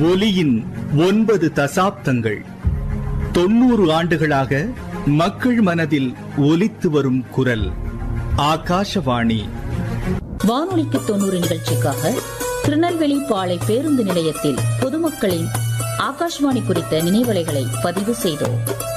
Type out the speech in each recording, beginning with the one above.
ஒலியின் ஒன்பது தசாப்தங்கள் தொண்ணூறு ஆண்டுகளாக மக்கள் மனதில் ஒலித்து வரும் குரல் ஆகாஷவாணி வானொலிக்கு தொண்ணூறு நிகழ்ச்சிக்காக திருநெல்வேலி பாளை பேருந்து நிலையத்தில் பொதுமக்களின் ஆகாஷ்வாணி குறித்த நினைவலைகளை பதிவு செய்தோம்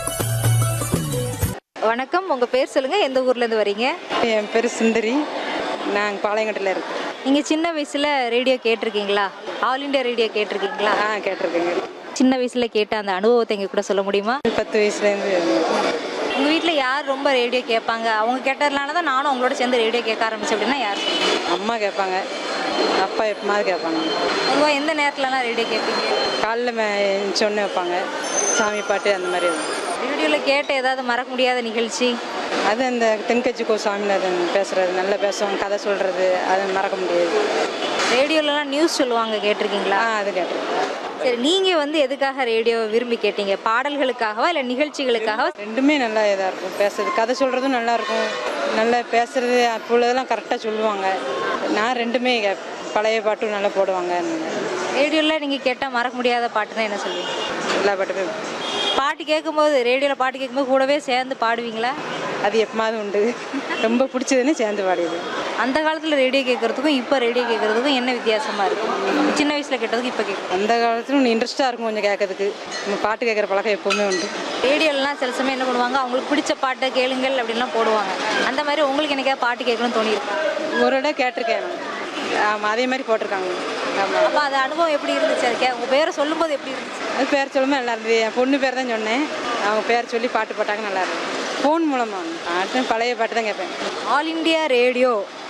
வணக்கம் உங்க பேர் சொல்லுங்க எந்த ஊர்ல இருந்து வரீங்க என் பேர் சுந்தரி நாங்கள் பாளையங்கோட்டையில் இருக்கோம் நீங்க சின்ன வயசுல ரேடியோ கேட்டிருக்கீங்களா ஆல் இந்தியா ரேடியோ கேட்டிருக்கீங்களா ஆ கேட்டிருக்கேங்க சின்ன வயசுல கேட்ட அந்த அனுபவத்தை எங்க கூட சொல்ல முடியுமா பத்து வயசுலேருந்து உங்க வீட்ல யார் ரொம்ப ரேடியோ கேட்பாங்க அவங்க கேட்டதுனால தான் நானும் உங்களோட சேர்ந்து ரேடியோ கேட்க ஆரம்பிச்சேன் அப்படின்னா யார் சொல்லுங்க? அம்மா கேட்பாங்க அப்பா எப்பமாவது கேட்பாங்க பொதுவா எந்த நேரத்துலலாம் ரேடியோ கேட்பீங்க காலைல சொன்ன வைப்பாங்க சாமி பாட்டு அந்த மாதிரி இருக்கும். ரேடியோல கேட்ட ஏதாவது மறக்க முடியாத நிகழ்ச்சி அது அந்த தென்கட்சி கோ சாமிநாதன் பேசுறது நல்லா பேசுவாங்க கதை சொல்கிறது அது மறக்க முடியாது ரேடியோலலாம் நியூஸ் சொல்லுவாங்க கேட்டிருக்கீங்களா ஆ அது கேட்டிருக்கேன் சரி நீங்க வந்து எதுக்காக ரேடியோ விரும்பி கேட்டீங்க பாடல்களுக்காகவா இல்ல நிகழ்ச்சிகளுக்காகவா ரெண்டுமே நல்லா இதாக இருக்கும் பேசுறது கதை சொல்கிறதும் நல்லா இருக்கும் நல்லா பேசுறது அப்போ உள்ளதெல்லாம் கரெக்டாக சொல்லுவாங்க நான் ரெண்டுமே கேப்- பழைய பாட்டும் நல்லா போடுவாங்க ரேடியோல நீங்க கேட்டா மறக்க முடியாத பாட்டுன்னா என்ன சொல்லுவீங்க எல்லா பாட்டுமே பாட்டு கேட்கும்போது ரேடியோவில் பாட்டு கேட்கும்போது கூடவே சேர்ந்து பாடுவீங்களா அது எப்பமாவது உண்டு ரொம்ப பிடிச்சதுன்னு சேர்ந்து பாடியது அந்த காலத்தில் ரேடியோ கேட்குறதுக்கும் இப்போ ரேடியோ கேட்குறதுக்கும் என்ன வித்தியாசமாக இருக்கும் சின்ன வயசில் கேட்டதுக்கும் இப்போ கேட்கும் அந்த காலத்துல ஒன்று இன்ட்ரெஸ்ட்டாக இருக்கும் கொஞ்சம் கேட்கறதுக்கு நம்ம பாட்டு கேட்குற பழக்கம் எப்போவுமே உண்டு ரேடியோலலாம் சில சமயம் என்ன பண்ணுவாங்க அவங்களுக்கு பிடிச்ச பாட்டை கேளுங்கள் அப்படின்லாம் போடுவாங்க அந்த மாதிரி உங்களுக்கு எனக்கே பாட்டு கேட்கணும்னு தோணியிருக்கும் ஒரு இடம் கேட்டிருக்கேன் நான். ஆமாம் அதே மாதிரி போட்டிருக்காங்க ஆமாம் அப்போ அது அனுபவம் எப்படி இருந்துச்சு அது கே உங்கள் பேரை சொல்லும்போது எப்படி இருந்துச்சு அது பேர் சொல்லும்போது நல்லா இருந்தது என் பொண்ணு பேர் தான் சொன்னேன் அவங்க பேர் சொல்லி பாட்டு போட்டாங்க நல்லா இருந்தது ஃபோன் மூலமாக பாட்டு பழைய பாட்டு தான் கேட்பேன் ஆல் இந்தியா ரேடியோ